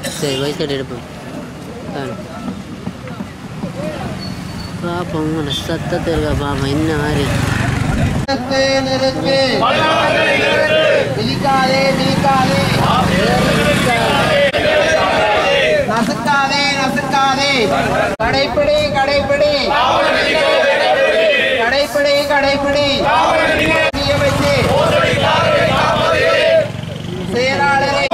சரி வயசு எடுப்போம் காணும் பார்ப்போம் உங்களோட சத்தத்தை இருக்கா பாப்போம் என்ன மாதிரி நிறுத்து நிறுத்து மிதிக்காதே மிதிக்காதே நசுக்காதே நசுக்காதே கடைப்பிடி கடைப்பிடி கடைப்பிடி கடைப்பிடி நியமிச்சு செயலாளரை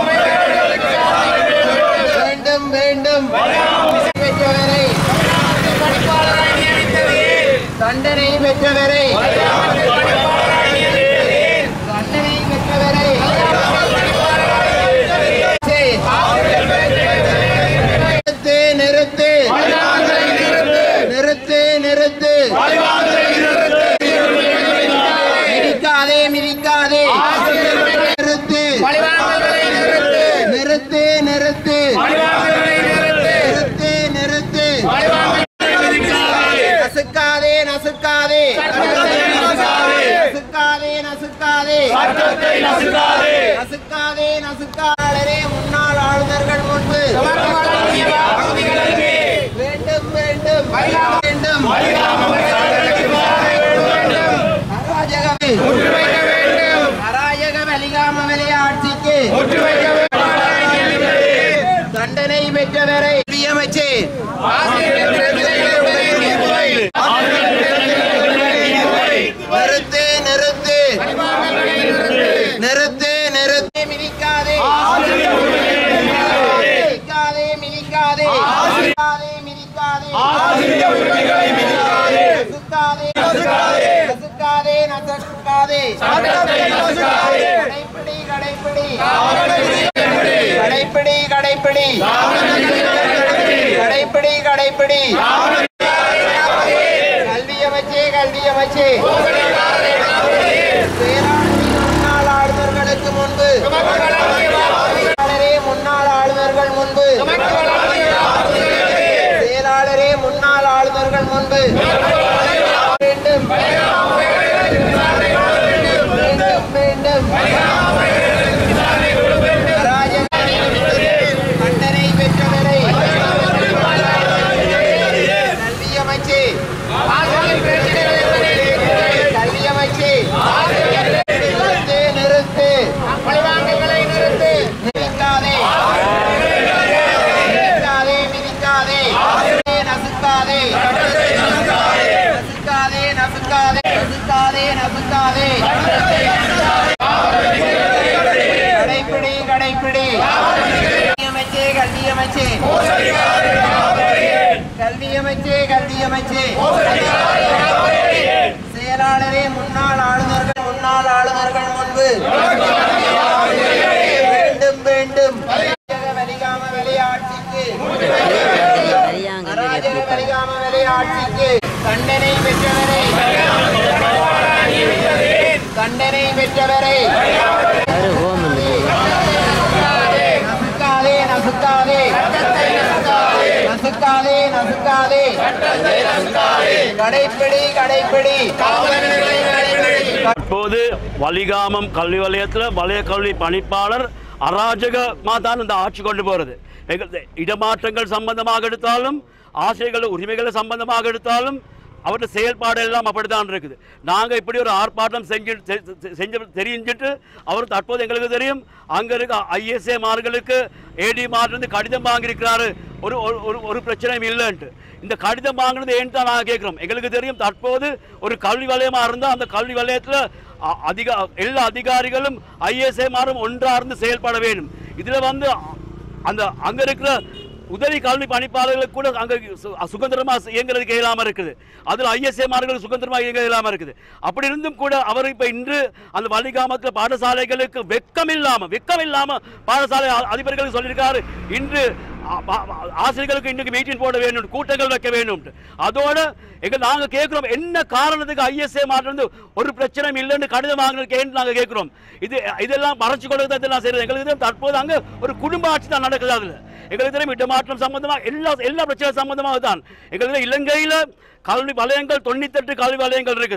வேண்டும் வேண்டும் பெற்றவரை தண்டனை பெற்றவரை தண்டனை பெற்றவரை நிறுத்து நிறுத்து நிறுத்து மிதிக்காதே மிதிக்காதே நிறுத்து நிறுத்து நிறுத்து நிறுத்து நிறுத்து நசுக்காதே நசுக்காதே நசுக்காதே நசுக்காதே நசுக்காதே நசுக்காளரே முன்னாள் ஆளுநர்கள் முன்பு வேண்டும் வேண்டும் வேண்டும் அராஜகமே அராஜக வலிகாம விளையாட்சிக்கு தண்டனை பெற்றவரை அமைச்சு நிறுத்து நிறுத்து நிறுத்து நிறுத்து மிதிக்காதே மிதிக்காதே மிதிக்காதே மிதிக்காதே மிதிக்காதே நசுக்காதே நசுக்காதே நசுக்காதே கடைப்பிடி கடைப்பிடி கடைப்பிடி கடைப்பிடி கடைப்பிடி கடைப்பிடி கல்வி அமைச்சே கல்வி அமைச்சே பேராண்மை முன்னாள் ஆளுநர்களுக்கு முன்பு செயலாளரே முன்னாள் ஆளுநர்கள் முன்பு செயலாளரே முன்னாள் ஆளுநர்கள் முன்பு வேண்டும் வேண்டும் வேண்டும் அராஜக தண்டனை பெற்றவரை கல்வி அமைச்சு கல்வி அமைச்சு நிறுத்து நிறுத்து பழிவாங்கல்களை நிறுத்து மிதிக்காதே மிதிக்காதே மிதிக்காதே நசுக்காதே நசுக்காதே நசுக்காதே நசுக்காதே நசுக்காதே கடைப்பிடி கடைப்பிடி அமைச்சே கல்வி அமைச்சே கல்வி அமைச்சே கல்வி அமைச்சே செயலாளரே முன்னாள் ஆளுநர்கள் முன்னாள் ஆளுநர்கள் முன்பு வேண்டும் வேண்டும் வலிகாம விளையாட்சிக்கு அராஜக வலிகாம விளையாட்சிக்கு தண்டனை பெற்றவரை தண்டனை பெற்றவரை யாரு ஹோம் நசுக்காதே நசுக்காதே நசுக்காதே நசுக்காதே கடைப்பிடி கடைப்பிடி தற்போது வலிகாமம் கல்வி வலயத்தில் வலய கல்வி பணிப்பாளர் அராஜகமாக தான் இந்த ஆட்சி கொண்டு போகிறது எங்கள் இடமாற்றங்கள் சம்பந்தமாக எடுத்தாலும் ஆசிரியர்கள் உரிமைகளை சம்பந்தமாக எடுத்தாலும் அவருடைய செயல்பாடு எல்லாம் அப்படித்தான் இருக்குது நாங்கள் இப்படி ஒரு ஆர்ப்பாட்டம் செஞ்சு செ- செ- செஞ்சு தெரிஞ்சிட்டு அவர் தற்போது எங்களுக்கு தெரியும் அங்கே இருக்க ஐஎஸ்ஏ மார்களுக்கு ஏடி மார்லேருந்து கடிதம் வாங்கியிருக்கிறாரு ஒரு ஒரு- ஒரு ஒரு பிரச்சனையும் இல்லைன்ட்டு இந்த கடிதம் வாங்கினது ஏன்னு தான் நாங்கள் கேட்குறோம் எங்களுக்கு தெரியும் தற்போது ஒரு கல்வி வலயமாக இருந்தால் அந்த கல்வி வலயத்தில் அதிக எல்லா அதிகாரிகளும் ஐஎஸ்ஏ மாரும் ஒன்றா இருந்து செயல்பட வேண்டும் இதில் வந்து அந்த அங்கே இருக்கிற உதவி கல்வி பணிப்பாளர்களுக்கு கூட அங்கே சு- சுதந்திரமாக இயங்குறதுக்கு இயலாமல் இருக்குது அதில் ஐஎஸ்ஏமார்கள் சுதந்திரமாக இயங்க இயலாமல் இருக்குது அப்படி இருந்தும் கூட அவர் இப்போ இன்று அந்த வலிகாமத்தில் பாடசாலைகளுக்கு வெக்கம் இல்லாமல் வெக்கம் இல்லாமல் பாடசாலை அ- அதிபர்களுக்கு சொல்லியிருக்காரு இன்று ஆ- ஆ- ஆசிரியர்களுக்கு இன்னைக்கு மீட்டிங் போட வேண்டும் கூட்டங்கள் வைக்க வேண்டும் அதோட எங்க நாங்க கேட்கிறோம் என்ன காரணத்துக்கு ஐஎஸ்ஏ மாற்றம் ஒரு பிரச்சனையும் இல்லைன்னு கடிதம் வாங்கினதுக்கு ஏன்னு நாங்க கேட்கிறோம் இது இதெல்லாம் மறைச்சு கொடுக்க இதெல்லாம் செய்யறது எங்களுக்கு தெரியும் தற்போது அங்க ஒரு குடும்ப ஆட்சி தான் நடக்குது அதுல எங்களுக்கு தெரியும் இடமாற்றம் சம்பந்தமா எல்லா எல்லா பிரச்சனை சம்பந்தமாக தான் எங்களுக்கு தெரியும் இலங்கையில கல்வி வலயங்கள் தொண்ணூத்தெட்டு கல்வி வலயங்கள் இருக்குது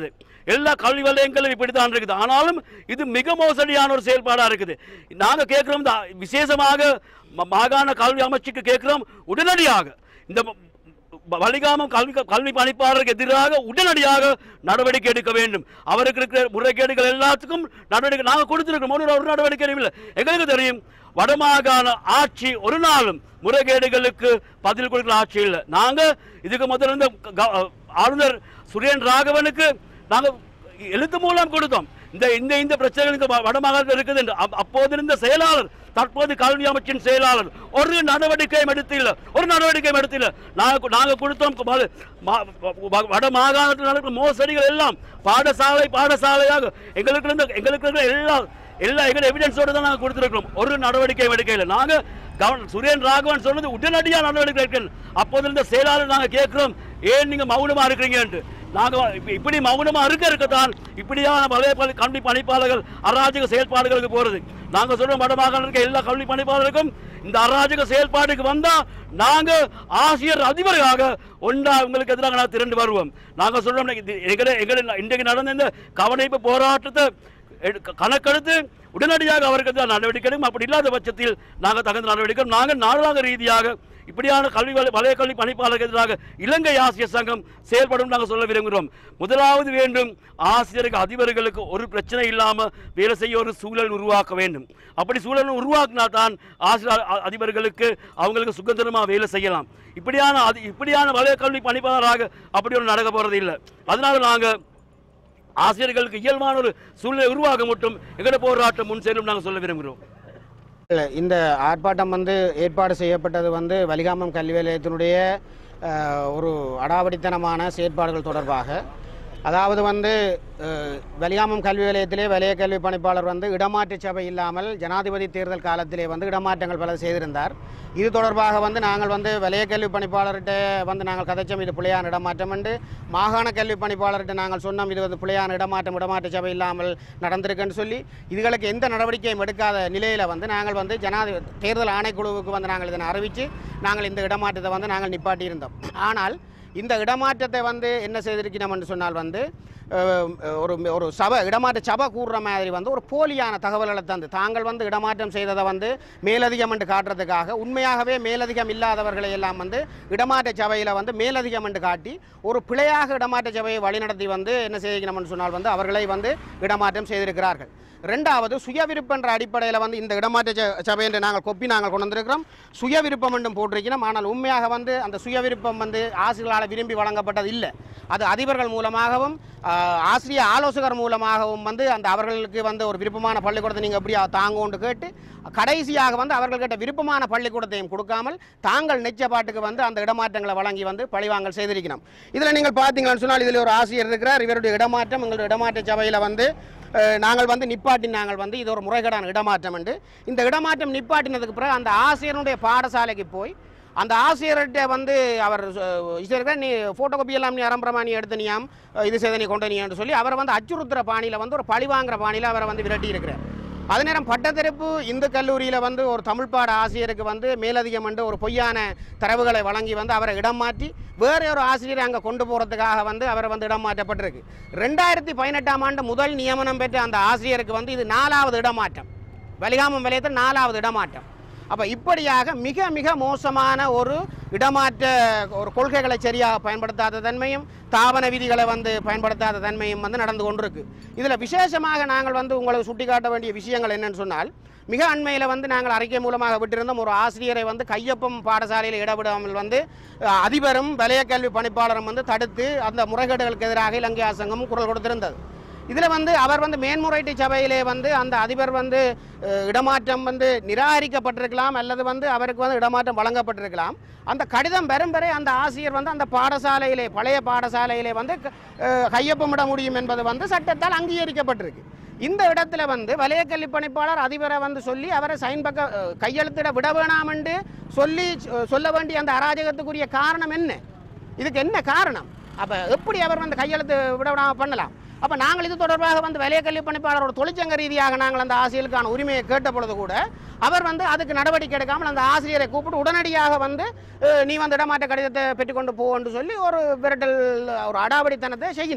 எல்லா கல்வி வலயங்களும் இப்படித்தான் இருக்குது ஆனாலும் இது மிக மோசடியான ஒரு செயல்பாடா இருக்குது நாங்க கேட்கிறோம் இந்த விசேஷமாக ம- மாகாண கல்வி அமைச்சுக்கு கேட்கிறோம் உடனடியாக இந்த ம- ப- வலிகாமம் கல்வி கல்வி பணிப்பாளருக்கு எதிராக உடனடியாக நடவடிக்கை எடுக்க வேண்டும் அவருக்கு இருக்கிற முறைகேடுகள் எல்லாத்துக்கும் நடவடிக்கை நாங்கள் கொடுத்துருக்கோம் ஒரு ஒரு நடவடிக்கை இல்லை எங்களுக்கு தெரியும் வடமாகாண ஆட்சி ஒரு நாளும் முறைகேடுகளுக்கு பதில் கொடுக்கிற ஆட்சி இல்லை நாங்க இதுக்கு முதல்ல இருந்த க- ஆளுநர் சுரேன் ராகவனுக்கு நாங்க எழுத்து மூலம் கொடுத்தோம் இந்த இந்த இந்த பிரச்சனைகள் இந்த வ- வடமாகாணத்தில் இருக்குது என்று அப்- அப்போது இருந்த செயலாளர் தற்போது கல்வி அமைச்சின் செயலாளர் ஒரு நடவடிக்கையும் எடுத்தில்ல ஒரு நடவடிக்கையும் எடுத்தில்ல நாங்க நாங்க கொடுத்தோம் ம- மா- வ- வட மாகாணத்தில் நடக்கிற மோசடிகள் எல்லாம் பாடசாலை பாடசாலையாக எங்களுக்கு இருந்த எங்களுக்கு இருக்கிற எல்லா எல்லா எங்க எவிடன்ஸோட தான் நாங்க கொடுத்துருக்கோம் ஒரு நடவடிக்கையும் எடுக்கல நாங்க கவர்னர் சுரேன் ராகவன் சொன்னது உடனடியாக நடவடிக்கை எடுக்கணும் அப்போது இருந்த செயலாளர் நாங்க கேட்கிறோம் ஏன் நீங்க மௌனமா இருக்கிறீங்கன்ட்டு நாங்க இப்ப- இப்படி மௌனமா இருக்க இருக்கத்தான் இப்படியான பழைய பள்ளி கல்வி பணிப்பாளர்கள் அராஜக செயல்பாடுகளுக்கு போறது நாங்க சொல்றோம் வடமாகாண இருக்க எல்லா கல்வி பணிப்பாளருக்கும் இந்த அராஜக செயல்பாடுக்கு வந்தா நாங்க ஆசிரியர் அதிபராக ஒன்றா உங்களுக்கு எதிராக நான் திரண்டு வருவோம் நாங்க சொல்றோம் இது எங்களை எங்களை இன்றைக்கு நடந்த இந்த கவனிப்பு போராட்டத்தை எடு- கணக்கெடுத்து உடனடியாக அவருக்கு எதிராக நடவடிக்கை எடுக்கும் அப்படி இல்லாத பட்சத்தில் நாங்கள் தகுந்த நடவடிக்கை எடுக்கும். நாங்கள் நாடளாக ரீதியாக இப்படியான கல்வி வல- வலய கல்வி பணிப்பாளருக்கு எதிராக இலங்கை ஆசிரியர் சங்கம் செயல்படும் நாங்கள் சொல்ல விரும்புகிறோம் முதலாவது வேண்டும் ஆசிரியருக்கு அதிபர்களுக்கு ஒரு பிரச்சனை இல்லாம வேலை செய்ய ஒரு சூழல் உருவாக்க வேண்டும் அப்படி சூழல் உருவாக்கினா தான் ஆசிரியர் அ- அதிபர்களுக்கு அவங்களுக்கு சுதந்திரமா வேலை செய்யலாம் இப்படியான அதி- இப்படியான வலய கல்வி பணிப்பாளராக அப்படி ஒரு நடக்க போறது இல்லை அதனால நாங்கள் ஆசிரியர்களுக்கு இயல்பான ஒரு சூழ்நிலை உருவாக மட்டும் எங்கட போராட்டம் முன் செல்லும் நாங்கள் சொல்ல விரும்புகிறோம் இல்ல, இந்த ஆர்ப்பாட்டம் வந்து ஏற்பாடு செய்யப்பட்டது வந்து வலிகாமம் கல்வி நிலையத்தினுடைய அஹ், ஒரு அடாவடித்தனமான செயற்பாடுகள் தொடர்பாக அதாவது வந்து அஹ், வலிகாமம் கல்வி நிலையத்திலே வலய கல்வி பணிப்பாளர் வந்து இடமாற்று சபை இல்லாமல் ஜனாதிபதி தேர்தல் காலத்திலே வந்து இடமாற்றங்கள் பல செய்திருந்தார் இது தொடர்பாக வந்து நாங்கள் வந்து வலய கல்வி பணிப்பாளர்கிட்ட வந்து நாங்கள் கதைச்சோம் இது பிள்ளையான இடமாற்றம் என்று மாகாண கல்வி பணிப்பாளர்கிட்ட நாங்கள் சொன்னோம் இது வந்து பிள்ளையான இடமாற்றம் இடமாற்று சபை இல்லாமல் நடந்திருக்குன்னு சொல்லி இதுகளுக்கு எந்த நடவடிக்கையும் எடுக்காத நிலையில் வந்து நாங்கள் வந்து ஜனாதிபதி தேர்தல் ஆணைக்குழுவுக்கு வந்து நாங்கள் இதனை அறிவித்து நாங்கள் இந்த இடமாற்றத்தை வந்து நாங்கள் நிப்பாட்டி இருந்தோம் ஆனால் இந்த இடமாற்றத்தை வந்து என்ன செய்திருக்கிறோம் என்று சொன்னால் வந்து அஹ், ஒரு ஒரு சபை இடமாற்ற சபை கூடுற மாதிரி வந்து ஒரு போலியான தகவல்களை தந்து தாங்கள் வந்து இடமாற்றம் செய்ததை வந்து மேலதிகம் என்று காட்டுறதுக்காக உண்மையாகவே மேலதிகம் இல்லாதவர்களை எல்லாம் வந்து இடமாற்ற சபையில் வந்து மேலதிகம் என்று காட்டி ஒரு பிழையாக இடமாற்ற சபையை வழிநடத்தி வந்து என்ன செய்யணும்னு சொன்னால் வந்து அவர்களை வந்து இடமாற்றம் செய்திருக்கிறார்கள் ரெண்டாவது சுய விருப்பம் என்ற அடிப்படையில் வந்து இந்த இடமாற்ற ச- சபை என்று நாங்கள் கொப்பி நாங்கள் கொண்டு வந்திருக்கிறோம் சுய விருப்பம் என்றும் போட்டிருக்கிறோம் ஆனால் உண்மையாக வந்து அந்த சுய விருப்பம் வந்து ஆசிரியர்களால் விரும்பி வழங்கப்பட்டது இல்லை அது அதிபர்கள் மூலமாகவும் ஆஹ், ஆசிரியர் ஆலோசகர் மூலமாகவும் வந்து அந்த அவர்களுக்கு வந்து ஒரு விருப்பமான பள்ளிக்கூடத்தை நீங்கள் எப்படி தாங்கோண்டு கேட்டு கடைசியாக வந்து அவர்கள்கிட்ட விருப்பமான பள்ளிக்கூடத்தையும் கொடுக்காமல் தாங்கள் நெச்சப்பாட்டுக்கு வந்து அந்த இடமாற்றங்களை வழங்கி வந்து பழிவாங்கல் செய்திருக்கிறோம் இதில் நீங்கள் பார்த்தீங்கன்னு சொன்னால் இதில் ஒரு ஆசிரியர் இருக்கிறார் இவருடைய இடமாற்றம் எங்களுடைய இடமாற்ற சபையில் வந்து அஹ், நாங்கள் வந்து நிப்பாட்டி நாங்கள் வந்து இது ஒரு முறைகேடான இடமாற்றம் என்று இந்த இடமாற்றம் நிப்பாட்டினதுக்கு பிறகு அந்த ஆசிரியருடைய பாடசாலைக்கு போய் அந்த ஆசிரியர்கிட்ட வந்து அவர் இசைக்கிற நீ ஃபோட்டோ காப்பி எல்லாம் நீ அரம்பரமா நீ எடுத்து நீயாம் அஹ், இது செய்த நீ கொண்டு நீன்னு சொல்லி அவரை வந்து அச்சுறுத்துற பாணியில் வந்து ஒரு பழி வாங்குற பாணியில் அவரை வந்து விரட்டி இருக்கிறார் அதே நேரம் பட்டத்தரப்பு இந்து கல்லூரியில் வந்து ஒரு தமிழ் பாட ஆசிரியருக்கு வந்து மேலதிகம் என்று ஒரு பொய்யான தரவுகளை வழங்கி வந்து அவரை இடம் மாற்றி வேற ஒரு ஆசிரியரை அங்கே கொண்டு போகிறதுக்காக வந்து அவரை வந்து இடம் மாற்றப்பட்டிருக்கு ரெண்டாயிரத்தி பதினெட்டாம் ஆண்டு முதல் நியமனம் பெற்ற அந்த ஆசிரியருக்கு வந்து இது நாலாவது இடமாற்றம் வலிகாமம் வலயத்தில் நாலாவது இடமாற்றம் அப்போ இப்படியாக மிக மிக மோசமான ஒரு இடமாற்ற ஒரு கொள்கைகளை சரியாக பயன்படுத்தாத தன்மையும் தாவன விதிகளை வந்து பயன்படுத்தாத தன்மையும் வந்து நடந்து கொண்டிருக்கு இதில் விசேஷமாக நாங்கள் வந்து உங்களுக்கு சுட்டிக்காட்ட வேண்டிய விஷயங்கள் என்னன்னு சொன்னால் மிக அண்மையில் வந்து நாங்கள் அறிக்கை மூலமாக விட்டிருந்தோம் ஒரு ஆசிரியரை வந்து கையொப்பம் பாடசாலையில் இடவிடாமல் வந்து அஹ், அதிபரும் வலய கல்வி பணிப்பாளரும் வந்து தடுத்து அந்த முறைகேடுகளுக்கு எதிராக இலங்கை அரசாங்கமும் குரல் கொடுத்திருந்தது இதில் வந்து அவர் வந்து மேன்முறையீட்டு சபையிலே வந்து அந்த அதிபர் வந்து அஹ், இடமாற்றம் வந்து நிராகரிக்கப்பட்டிருக்கலாம் அல்லது வந்து அவருக்கு வந்து இடமாற்றம் வழங்கப்பட்டிருக்கலாம் அந்த கடிதம் பெறும் வரை அந்த ஆசிரியர் வந்து அந்த பாடசாலையிலே பழைய பாடசாலையிலே வந்து க- அஹ், கையொப்பமிட முடியும் என்பது வந்து சட்டத்தால் அங்கீகரிக்கப்பட்டிருக்கு இந்த இடத்துல வந்து வலய கல்வி பணிப்பாளர் அதிபரை வந்து சொல்லி அவரை சைன் பக்க அஹ், கையெழுத்திட விட வேணாம் என்று சொல்லி அஹ், சொல்ல வேண்டிய அந்த அராஜகத்துக்குரிய காரணம் என்ன இதுக்கு என்ன காரணம் அப்ப எப்படி அவர் வந்து கையெழுத்து விட விடாம பண்ணலாம் அப்ப நாங்கள் இது தொடர்பாக வந்து வலய கல்வி பணிப்பாளரோட தொழிற்சங்க ரீதியாக நாங்கள் அந்த ஆசிரியருக்கான உரிமையை கேட்ட பொழுது கூட அவர் வந்து அதுக்கு நடவடிக்கை எடுக்காமல் அந்த ஆசிரியரை கூப்பிட்டு உடனடியாக வந்து அஹ், நீ வந்து இடமாற்ற கடிதத்தை பெற்றுக்கொண்டு போ என்று சொல்லி ஒரு விரட்டல் ஒரு அடாவடித்தனத்தை செய்யணும்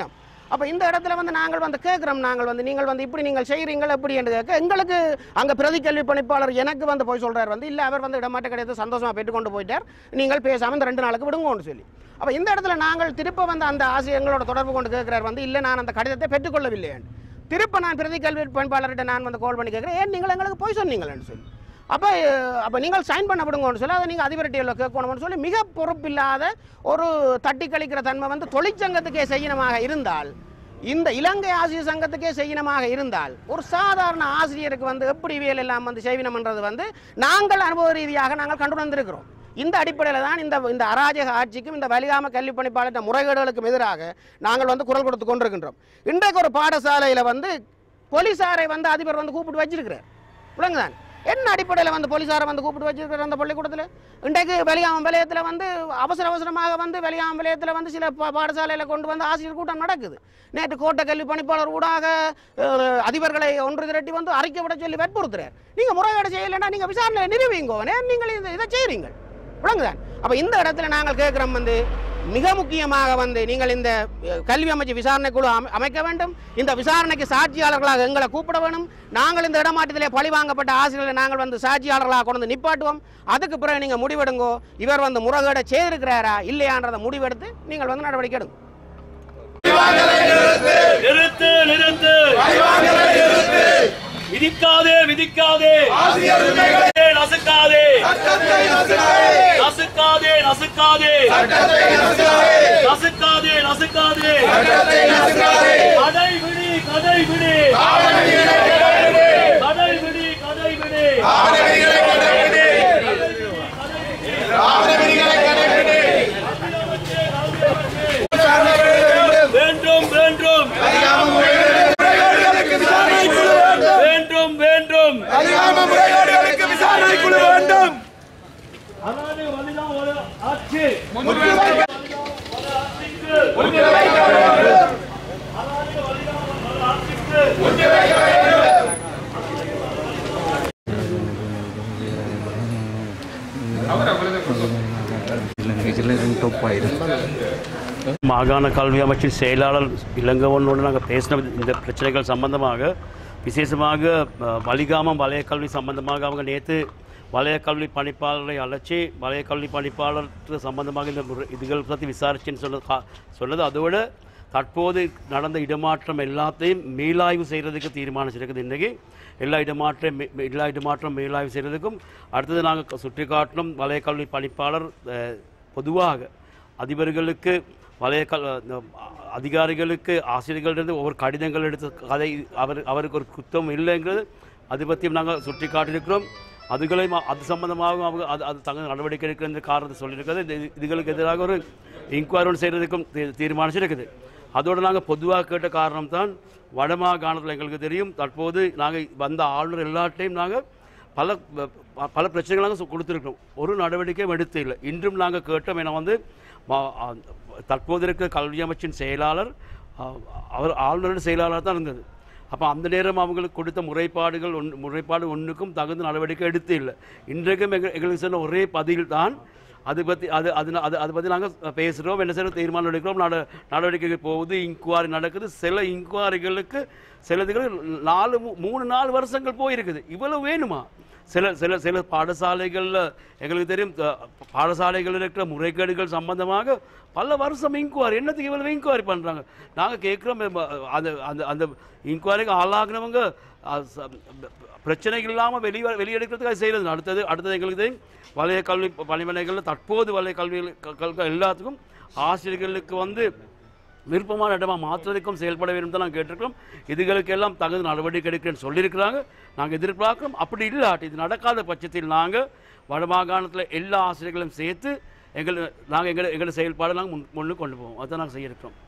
அப்போ இந்த இடத்துல வந்து நாங்கள் வந்து கேட்குறோம் நாங்கள் வந்து நீங்கள் வந்து இப்படி நீங்கள் செய்கிறீங்கள் எப்படி என்று கேட்க எங்களுக்கு அங்கே பிரதி கல்வி பணிப்பாளர் எனக்கு வந்து போய் சொல்கிறார் வந்து இல்லை அவர் வந்து இடமாட்ட கிடையாது சந்தோஷமாக பெற்றுக்கொண்டு போயிட்டார் நீங்கள் பேசாமல் இந்த ரெண்டு நாளுக்கு விடுங்கன்னு சொல்லி அப்போ இந்த இடத்துல நாங்கள் திருப்ப வந்து அந்த ஆசிரியர் எங்களோட தொடர்பு கொண்டு கேட்குறார் வந்து இல்லை நான் அந்த கடிதத்தை பெற்றுக்கொள்ளவில்லை என்று திருப்ப நான் பிரதி கல்வி பணிப்பாளர்கிட்ட நான் வந்து கால் பண்ணி கேட்குறேன் ஏன் நீங்கள் எங்களுக்கு போய் சொன்னீங்களேன்னு சொல்லி அப்போ அப்போ நீங்கள் சைன் பண்ண விடுங்கன்னு சொல்லி அதை நீங்கள் அதிபர்கிட்ட கேட்கணும்னு சொல்லி மிக பொறுப்பில்லாத ஒரு தட்டி கழிக்கிற தன்மை வந்து தொழிற்சங்கத்துக்கே செய்யணமாக இருந்தால் இந்த இலங்கை ஆசிரியர் சங்கத்துக்கே செய்யணமாக இருந்தால் ஒரு சாதாரண ஆசிரியருக்கு வந்து எப்படி வேலை எல்லாம் வந்து செய்வினம்ன்றது வந்து நாங்கள் அனுபவ ரீதியாக நாங்கள் கண்டு வந்திருக்கிறோம் இந்த அடிப்படையில் தான் இந்த இந்த அராஜக ஆட்சிக்கும் இந்த வலிகாம கல்வி பணிப்பாளர் முறைகேடுகளுக்கும் எதிராக நாங்கள் வந்து குரல் கொடுத்து கொண்டிருக்கின்றோம் இன்றைக்கு ஒரு பாடசாலையில் வந்து போலீசாரை வந்து அதிபர் வந்து கூப்பிட்டு வச்சிருக்கிறார் விளங்குதான் என்ன அடிப்படையில் வந்து போலீஸாரை வந்து கூப்பிட்டு வச்சிருக்கிற அந்த பள்ளிக்கூடத்தில் இன்றைக்கு வெளியாம விலையத்தில் வந்து அவசர அவசரமாக வந்து வெளியாம விலையத்தில் வந்து சில பா- பாடசாலையில் கொண்டு வந்து ஆசிரியர் கூட்டம் நடக்குது நேற்று கோட்டை கல்வி பணிப்பாளர் ஊடாக அஹ், அதிபர்களை ஒன்று திரட்டி வந்து அறிக்கை விட சொல்லி வற்புறுத்துறார் நீங்கள் முறைகேடு செய்யலைன்னா நீங்கள் விசாரணை நிறுவீங்கோ ஏன் நீங்கள் இதை இதை செய்கிறீங்க விளங்குதான் அப்போ இந்த இடத்துல நாங்கள் கேட்குறோம் வந்து மிக முக்கியமாக வந்து நீங்கள் இந்த அஹ், கல்வி அமைச்சு விசாரணை குழு அமை- அமைக்க வேண்டும் இந்த விசாரணைக்கு சாட்சியாளர்களாக எங்களை கூப்பிட வேணும் நாங்கள் இந்த இடமாற்றத்திலே பழி வாங்கப்பட்ட ஆசிரியர்களை நாங்கள் வந்து சாட்சியாளர்களாக கொண்டு வந்து நிப்பாட்டுவோம் அதுக்கு பிறகு நீங்கள் முடிவெடுங்கோ இவர் வந்து முறைகேடை செய்திருக்கிறாரா இல்லையான்றதை முடிவெடுத்து நீங்கள் வந்து நடவடிக்கை எடுங்க நிறுத்து நிறுத்து விதிக்காதே விதிக்காதே நசுக்காதே நசுக்காதே நசுக்காதே நசுக்காதே நசுக்காதே கடை விடி கடை விடி கடை விடி கடை விடி வேண்டும் வேண்டும் வேண்டும் வேண்டும் அதாவது வலிதான் ஒரு ஆட்சி மாகாண கல்வி அமைச்சின் செயலாளர் இளங்கவனோடு நாங்கள் பேசின இந்த பிரச்சனைகள் சம்பந்தமாக விசேஷமாக அஹ், வலிகாமம் வலய கல்வி சம்பந்தமாக அவங்க நேற்று வலய கல்வி பணிப்பாளரை அழைச்சி வலய கல்வி பணிப்பாளர் சம்பந்தமாக இந்த முறை- இதுகள் பற்றி விசாரிச்சுன்னு சொன்ன கா- சொன்னது அதோட தற்போது நடந்த இடமாற்றம் எல்லாத்தையும் மீளாய்வு செய்கிறதுக்கு தீர்மானிச்சிருக்குது இன்றைக்கி எல்லா இடமாற்றம் மீ- மீ- எல்லா இடமாற்றம் மீளாய்வு செய்கிறதுக்கும் அடுத்தது நாங்கள் சுற்றி காட்டணும் வலய கல்வி பணிப்பாளர் அஹ், பொதுவாக அதிபர்களுக்கு வலய கல் இந்த அதிகாரிகளுக்கு ஆசிரியர்களிடம் ஒவ்வொரு கடிதங்கள் எடுத்து கதை அவர் அவருக்கு ஒரு குத்தம் இல்லைங்கிறது அது பற்றியும் நாங்கள் சுட்டி காட்டியிருக்கிறோம் அதுகளையும் அது சம்பந்தமாகவும் அவங்க அது அது தங்க நடவடிக்கை எடுக்கிற காரணத்தை சொல்லியிருக்கிறது இது- இதுகளுக்கு எதிராக ஒரு இன்கொயரி ஒன்று செய்கிறதுக்கும் தீ- தீர்மானிச்சிருக்குது அதோடு நாங்கள் பொதுவாக கேட்ட காரணம் தான் வடமாகாணத்தில் எங்களுக்கு தெரியும் தற்போது நாங்கள் வந்த ஆளுநர் எல்லாட்டையும் நாங்கள் பல ப- பல பிரச்சனைகள் நாங்கள் கொடுத்துருக்கோம் ஒரு நடவடிக்கையும் எடுத்து இல்லை இன்றும் நாங்கள் கேட்டோம் என வந்து மா- ஆ, தற்போது இருக்கிற கல்வி அமைச்சின் செயலாளர் ஆ, அவர் ஆளுநரின் செயலாளர் தான் இருந்தது அப்போ அந்த நேரம் அவங்களுக்கு கொடுத்த முறைப்பாடுகள் ஒன் முறைப்பாடு ஒன்றுக்கும் தகுந்த நடவடிக்கை எடுத்து இல்லை இன்றைக்கும் எங்க எங்களுக்கு சொன்ன ஒரே பதில் தான் அது பற்றி அது அது அது அதை பற்றி நாங்கள் பேசுகிறோம் என்ன செய்யறோம் தீர்மானம் எடுக்கிறோம் நட நடவடிக்கைகள் போகுது இன்குவாரி நடக்குது சில இன்குவாரிகளுக்கு சிலதுகள் நாலு மூ- மூணு நாலு வருஷங்கள் போயிருக்குது இவ்வளவு வேணுமா சில சில சில பாடசாலைகளில் எங்களுக்கு தெரியும் த- பாடசாலைகளில் இருக்கிற முறைகேடுகள் சம்பந்தமாக பல வருஷம் இன்குவாரி என்னத்துக்கு இவ்வளவு இன்குவாரி பண்ணுறாங்க நாங்கள் கேட்குறோம் அந்த அந்த அந்த இன்குவாரிக்கு ஆளாகினவங்க அஹ், ச- பிரச்சனை இல்லாமல் வெளி வெளியெடுக்கிறதுக்காக செய்கிறது அடுத்தது அடுத்தது எங்களுக்கு தெரியும் வலய கல்வி பணிமனைகளில் தற்போது வலய கல்வி க- கல்வி எல்லாத்துக்கும் ஆசிரியர்களுக்கு வந்து விருப்பமான இடமா மாற்றுறதுக்கும் செயல்பட வேண்டும் தான் நாங்கள் கேட்டிருக்கிறோம் இதுகளுக்கு எல்லாம் தகுந்த நடவடிக்கை எடுக்கிறேன்னு சொல்லியிருக்கிறாங்க நாங்கள் எதிர்பார்க்கிறோம் அப்படி இல்லாட்டி இது நடக்காத பட்சத்தில் நாங்கள் வடமாகாணத்தில் எல்லா ஆசிரியர்களையும் சேர்த்து எங்கள் நாங்கள் எங்கள் எங்களோட செயல்பாடு நாங்கள் முன் முன்னு கொண்டு போவோம் அதான் நாங்கள் செய்யிருக்கிறோம்